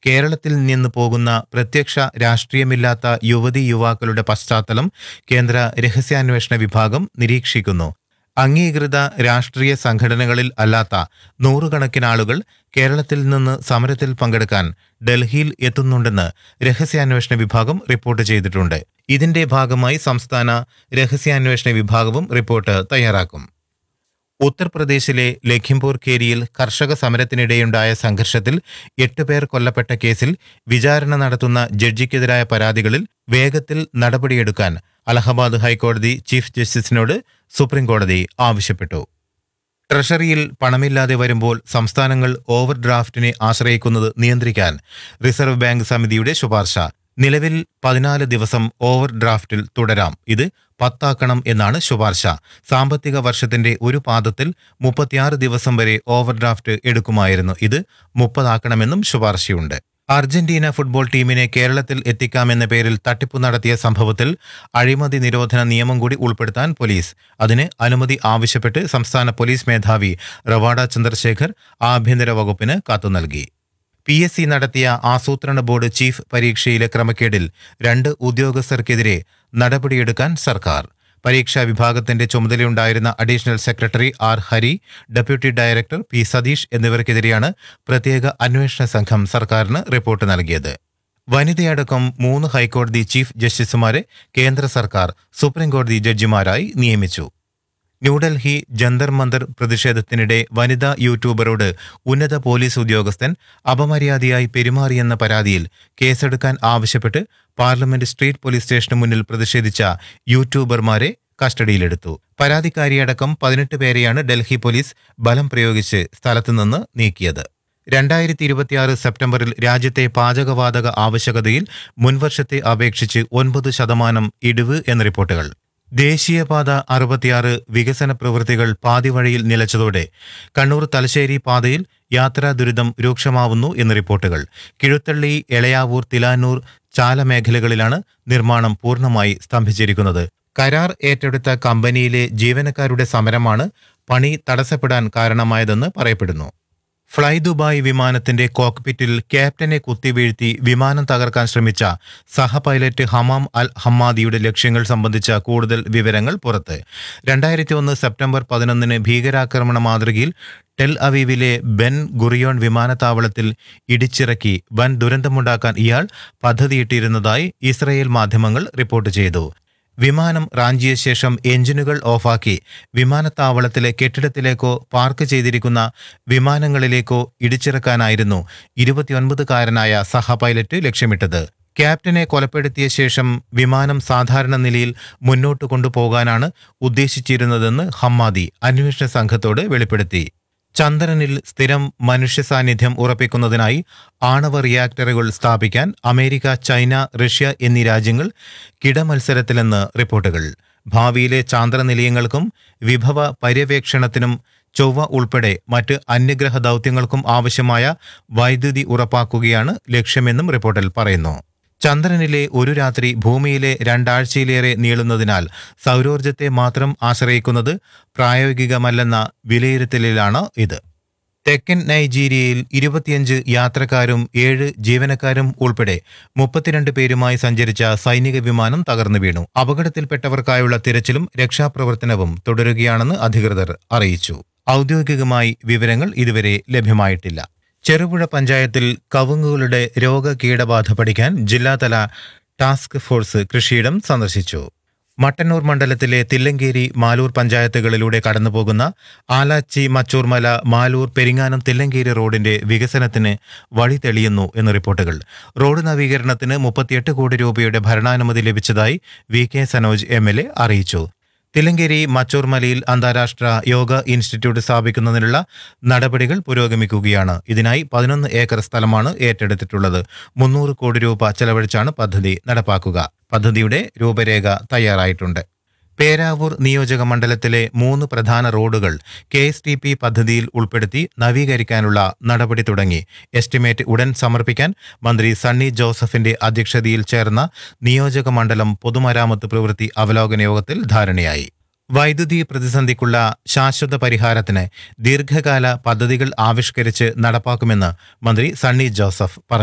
കേരളത്തിൽ നിന്ന് പോകുന്ന പ്രത്യക്ഷ രാഷ്ട്രീയമില്ലാത്ത യുവതി യുവാക്കളുടെ പശ്ചാത്തലം കേന്ദ്ര രഹസ്യാന്വേഷണ വിഭാഗം നിരീക്ഷിക്കുന്നു അംഗീകൃത രാഷ്ട്രീയ സംഘടനകളിൽ അല്ലാത്ത നൂറുകണക്കിന് ആളുകൾ കേരളത്തിൽ നിന്ന് സമരത്തിൽ പങ്കെടുക്കാൻ ഡൽഹിയിൽ എത്തുന്നുണ്ടെന്ന് രഹസ്യാന്വേഷണ വിഭാഗം റിപ്പോർട്ട് ചെയ്തിട്ടുണ്ട് ഇതിന്റെ ഭാഗമായി സംസ്ഥാന രഹസ്യാന്വേഷണ വിഭാഗവും റിപ്പോർട്ട് തയ്യാറാക്കും ഉത്തർപ്രദേശിലെ ലഖിംപൂർ കേരിയിൽ കർഷക സമരത്തിനിടെയുണ്ടായ സംഘർഷത്തിൽ എട്ട് പേർ കൊല്ലപ്പെട്ട കേസിൽ വിചാരണ നടത്തുന്ന ജഡ്ജിക്കെതിരായ പരാതികളിൽ വേഗത്തിൽ നടപടിയെടുക്കാൻ അലഹബാദ് ഹൈക്കോടതി ചീഫ് ജസ്റ്റിസിനോട് സുപ്രീംകോടതി ആവശ്യപ്പെട്ടു ട്രഷറിയിൽ പണമില്ലാതെ വരുമ്പോൾ സംസ്ഥാനങ്ങൾ ഓവർ ഡ്രാഫ്റ്റിനെ ആശ്രയിക്കുന്നത് നിയന്ത്രിക്കാൻ റിസർവ് ബാങ്ക് സമിതിയുടെ ശുപാർശ നിലവിൽ പതിനാല് ദിവസം ഓവർ ഡ്രാഫ്റ്റിൽ തുടരാം ഇത് പത്താക്കണം എന്നാണ് ശുപാർശ സാമ്പത്തിക വർഷത്തിന്റെ ഒരു പാദത്തിൽ മുപ്പത്തിയാറ് ദിവസം വരെ ഓവർ ഡ്രാഫ്റ്റ് എടുക്കുമായിരുന്നു ഇത് മുപ്പതാക്കണമെന്നും ശുപാർശയുണ്ട് അർജന്റീന ഫുട്ബോൾ ടീമിനെ കേരളത്തിൽ എത്തിക്കാമെന്ന പേരിൽ തട്ടിപ്പു നടത്തിയ സംഭവത്തിൽ അഴിമതി നിരോധന നിയമം കൂടി ഉൾപ്പെടുത്താൻ പോലീസ് അതിന് അനുമതി ആവശ്യപ്പെട്ട് സംസ്ഥാന പോലീസ് മേധാവി റവാഡ ചന്ദ്രശേഖർ ആഭ്യന്തര വകുപ്പിന് കത്തു നൽകി പി എസ് സി നടത്തിയ ആസൂത്രണ ബോർഡ് ചീഫ് പരീക്ഷയിലെ ക്രമക്കേടിൽ രണ്ട് ഉദ്യോഗസ്ഥർക്കെതിരെ നടപടിയെടുക്കാൻ സർക്കാർ പരീക്ഷാ വിഭാഗത്തിന്റെ ചുമതലയുണ്ടായിരുന്ന additional secretary R Hari deputy director P Satheesh എന്നിവർക്കെതിരെയാണ് പ്രത്യേക അന്വേഷണ സംഘം സർക്കാരിന് റിപ്പോർട്ട് നൽകിയത് വനിതയടക്കം മൂന്ന് ഹൈക്കോടതി ചീഫ് ജസ്റ്റിസുമാരെ കേന്ദ്ര സർക്കാർ സുപ്രീംകോടതി ജഡ്ജിമാരായി നിയമിച്ചു ന്യൂഡൽഹി ജന്തർ മന്ദർ പ്രതിഷേധത്തിനിടെ വനിതാ യൂട്യൂബറോട് ഉന്നത പോലീസ് ഉദ്യോഗസ്ഥൻ അപമര്യാദയായി പെരുമാറിയെന്ന പരാതിയിൽ കേസെടുക്കാൻ ആവശ്യപ്പെട്ട് പാർലമെന്റ് സ്ട്രീറ്റ് പോലീസ് സ്റ്റേഷന് മുന്നിൽ പ്രതിഷേധിച്ച യൂട്യൂബർമാരെ കസ്റ്റഡിയിലെടുത്തു പരാതിക്കാരിയടക്കം പതിനെട്ട് പേരെയാണ് ഡൽഹി പോലീസ് ബലം പ്രയോഗിച്ച് സ്ഥലത്തുനിന്ന് നീക്കിയത് രണ്ടായിരത്തി ഇരുപത്തിയാറ് സെപ്റ്റംബറിൽ രാജ്യത്തെ പാചകവാതക ആവശ്യകതയിൽ മുൻവർഷത്തെ അപേക്ഷിച്ച് ഒൻപത് ശതമാനം ഇടിവ് എന്ന റിപ്പോർട്ടുകൾ ദേശീയപാത അറുപത്തിയാറ് വികസന പ്രവൃത്തികൾ പാതിവഴിയിൽ നിലച്ചതോടെ കണ്ണൂർ തലശ്ശേരി പാതയിൽ യാത്രാ ദുരിതം രൂക്ഷമാവുന്നു എന്ന് റിപ്പോർട്ടുകൾ കിഴുത്തള്ളി എളയാവൂർ തിലാനൂർ ചാല മേഖലകളിലാണ് നിർമ്മാണം പൂർണ്ണമായി സ്തംഭിച്ചിരിക്കുന്നത് കരാർ ഏറ്റെടുത്ത കമ്പനിയിലെ ജീവനക്കാരുടെ സമരമാണ് പണി തടസ്സപ്പെടാൻ കാരണമായതെന്ന് പറയപ്പെടുന്നു ഫ്ലൈ ദുബായ് വിമാനത്തിന്റെ കോക്പിറ്റിൽ ക്യാപ്റ്റനെ കുത്തിവീഴ്ത്തി വിമാനം തകർക്കാൻ ശ്രമിച്ച സഹ പൈലറ്റ് ഹമാം അൽ ഹമ്മാദിയുടെ ലക്ഷ്യങ്ങൾ സംബന്ധിച്ച കൂടുതൽ വിവരങ്ങൾ പുറത്ത് രണ്ടായിരത്തി ഒന്ന് സെപ്റ്റംബർ പതിനൊന്നിന് ഭീകരാക്രമണ മാതൃകയിൽ ടെൽ അവീവിലെ ബെൻ ഗുറിയോൺ വിമാനത്താവളത്തിൽ ഇടിച്ചിറക്കി വൻ ദുരന്തമുണ്ടാക്കാൻ ഇയാൾ പദ്ധതിയിട്ടിരുന്നതായി ഇസ്രയേൽ മാധ്യമങ്ങൾ റിപ്പോർട്ട് ചെയ്തു വിമാനം റാഞ്ചിയ ശേഷം എഞ്ചിനുകൾ ഓഫാക്കി വിമാനത്താവളത്തിലെ കെട്ടിടത്തിലേക്കോ പാർക്ക് ചെയ്തിരിക്കുന്ന വിമാനങ്ങളിലേക്കോ ഇടിച്ചിറക്കാനായിരുന്നു ഇരുപത്തിയൊൻപതുകാരനായ സഹ പൈലറ്റ് ലക്ഷ്യമിട്ടത് ക്യാപ്റ്റനെ കൊലപ്പെടുത്തിയ ശേഷം വിമാനം സാധാരണ നിലയിൽ മുന്നോട്ട് കൊണ്ടുപോകാനാണ് ഉദ്ദേശിച്ചിരുന്നതെന്ന് ഹമ്മാദി അന്വേഷണ സംഘത്തോട് വെളിപ്പെടുത്തി ചന്ദ്രനിൽ സ്ഥിരം മനുഷ്യ സാന്നിധ്യം ഉറപ്പിക്കുന്നതിനായി ആണവ റിയാക്ടറുകൾ സ്ഥാപിക്കാൻ അമേരിക്ക ചൈന റഷ്യ എന്നീ രാജ്യങ്ങൾ കിടമത്സരത്തിലെന്ന് റിപ്പോർട്ടുകൾ ഭാവിയിലെ ചാന്ദ്ര നിലയങ്ങൾക്കും വിഭവ പര്യവേക്ഷണത്തിനും ചൊവ്വ ഉൾപ്പെടെ മറ്റ് അന്യഗ്രഹ ദൗത്യങ്ങൾക്കും ആവശ്യമായ വൈദ്യുതി ഉറപ്പാക്കുകയാണ് ലക്ഷ്യമെന്നും റിപ്പോർട്ടിൽ പറയുന്നു ചന്ദ്രനിലെ ഒരു രാത്രി ഭൂമിയിലെ രണ്ടാഴ്ചയിലേറെ നീളുന്നതിനാൽ സൗരോർജ്ജത്തെ മാത്രം ആശ്രയിക്കുന്നത് പ്രായോഗികമല്ലെന്ന വിലയിരുത്തലിലാണ് ഇത് തെക്കൻ നൈജീരിയയിൽ ഇരുപത്തിയഞ്ച് യാത്രക്കാരും ഏഴ് ജീവനക്കാരും ഉൾപ്പെടെ മുപ്പത്തിരണ്ട് പേരുമായി സഞ്ചരിച്ച സൈനിക വിമാനം തകർന്നു വീണു അപകടത്തിൽപ്പെട്ടവർക്കായുള്ള തിരച്ചിലും രക്ഷാപ്രവർത്തനവും തുടരുകയാണെന്ന് അധികൃതർ അറിയിച്ചു ഔദ്യോഗികമായി വിവരങ്ങൾ ഇതുവരെ ലഭ്യമായിട്ടില്ല ചെറുപുഴ പഞ്ചായത്തിൽ കവുങ്ങുകളുടെ രോഗകീടബാധ പഠിക്കാൻ ജില്ലാതല ടാസ്ക് ഫോഴ്സ് കൃഷിയിടം സന്ദർശിച്ചു മട്ടന്നൂർ മണ്ഡലത്തിലെ തില്ലങ്കേരി മാലൂർ പഞ്ചായത്തുകളിലൂടെ കടന്നുപോകുന്ന ആലാച്ചി മച്ചൂർമല മാലൂർ പെരിങ്ങാനം തില്ലങ്കേരി റോഡിന്റെ വികസനത്തിന് വഴി തെളിയുന്നു എന്ന് റിപ്പോർട്ടുകൾ റോഡ് നവീകരണത്തിന് മുപ്പത്തിയെട്ട് കോടി രൂപയുടെ ഭരണാനുമതി ലഭിച്ചതായി V K Sanoj M L A അറിയിച്ചു തിലങ്കേരി മച്ചൂർമലയിൽ അന്താരാഷ്ട്ര യോഗ ഇൻസ്റ്റിറ്റ്യൂട്ട് സ്ഥാപിക്കുന്നതിനുള്ള നടപടികൾ പുരോഗമിക്കുകയാണ് ഇതിനായി പതിനൊന്ന് ഏക്കർ സ്ഥലമാണ് ഏറ്റെടുത്തിട്ടുള്ളത് മുന്നൂറ് കോടി രൂപ ചെലവഴിച്ചാണ് പദ്ധതി നടപ്പാക്കുക പദ്ധതിയുടെ രൂപരേഖ തയ്യാറായിട്ടുണ്ട് പേരാവൂർ നിയോജക മണ്ഡലത്തിലെ മൂന്ന് പ്രധാന റോഡുകൾ കെ എസ് ടി പി പദ്ധതിയിൽ ഉൾപ്പെടുത്തി നവീകരിക്കാനുള്ള നടപടി തുടങ്ങി എസ്റ്റിമേറ്റ് ഉടൻ സമർപ്പിക്കാൻ മന്ത്രി സണ്ണി ജോസഫിന്റെ അധ്യക്ഷതയിൽ ചേർന്ന നിയോജക മണ്ഡലം പൊതുമരാമത്ത് പ്രവൃത്തി അവലോകന യോഗത്തിൽ ധാരണയായി വൈദ്യുതി പ്രതിസന്ധിക്കുള്ള ശാശ്വത പരിഹാരത്തിന് ദീർഘകാല പദ്ധതികൾ ആവിഷ്കരിച്ച് നടപ്പാക്കുമെന്ന് മന്ത്രി സണ്ണി ജോസഫ് പറഞ്ഞു